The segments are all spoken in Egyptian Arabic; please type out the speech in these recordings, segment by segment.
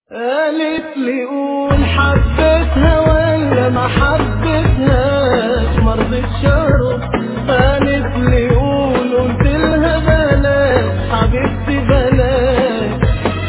قالت لي قول حبيتها ولا ما حبيتهاش مرضتش ارد قالت لي قول قلت لها بلاش حبيبتي بلاش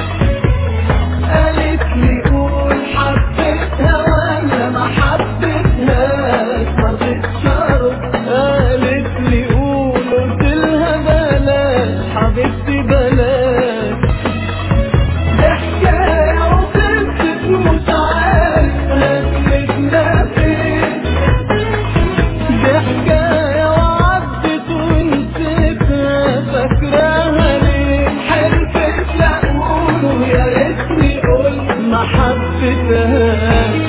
قالت لي قول حبيتها ولا ما حبيتهاش مرضتش ارد قالت لي قول قلت لها بلاش حبيبتي بلاش دي حكاية وقصة مش عارف هتلتنا فين دي حكاية وعدت ونسيتها فاكراها ليه حلفت لا أقوله يا ريتني قلت ما حبيتهاش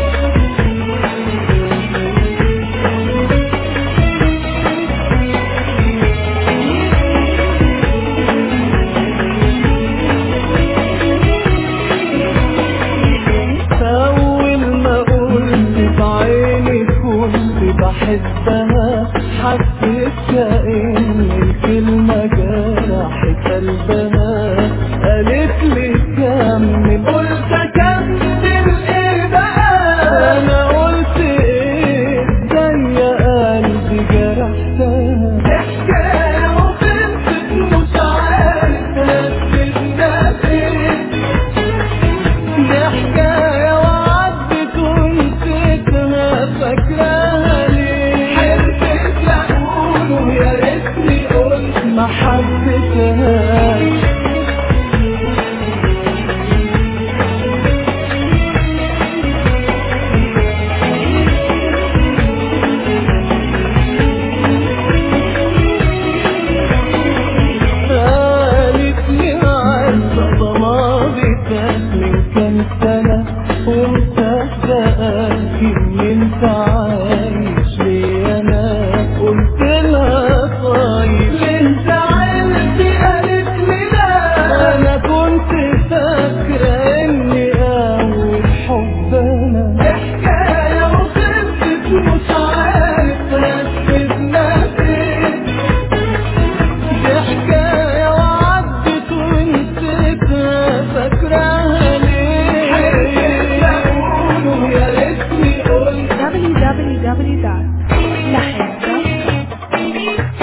أول ما قلت بعيني كنت بحبها حسيت كأن الكلمة جرحت قلبها قالت لي كمل قلت أكمل إيه بقى أنا قلت إيه زي قلبي جرحتها دي حكاية وخلصت مش عارف هتفيدنا فين دي حكاية وعدت ونسيتها فاكراها ليه حلفت لا أقوله يا ريتني قلت ما حبيتهاش قالت لي عارفة ضمادي فات من كام سنة ومصدقاكي إن انت عايش لي أنا قلت لها طيب ليه زعلتي قالت لي لا أنا كنت فاكرة إني أول حب أنا دي حكاية وخلصت مش عارف هتفيدنا فين دي حكاية وعدت ونسيتها فاكراها ليه حلفت أقوله يا ريتني قلت www.lahib.com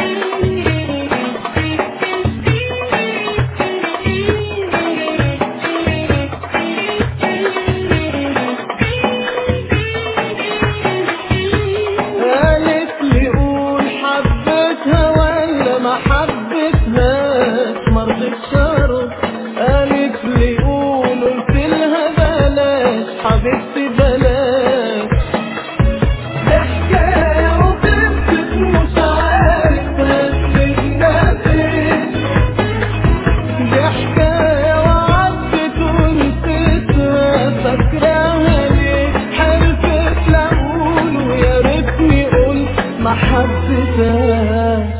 قالت لي قول حبيتها ولا ما حبيتهاش مرضتش ارد قالت لي قول قلت لها بلاش حبيبتي بلاش دي حكاية وقصة مش عارف هتفيدنا فين دي حكاية وعدت ونسيتها فاكراها ليه حلفت لا أقوله يا ريتني قلت ما حبيتهاش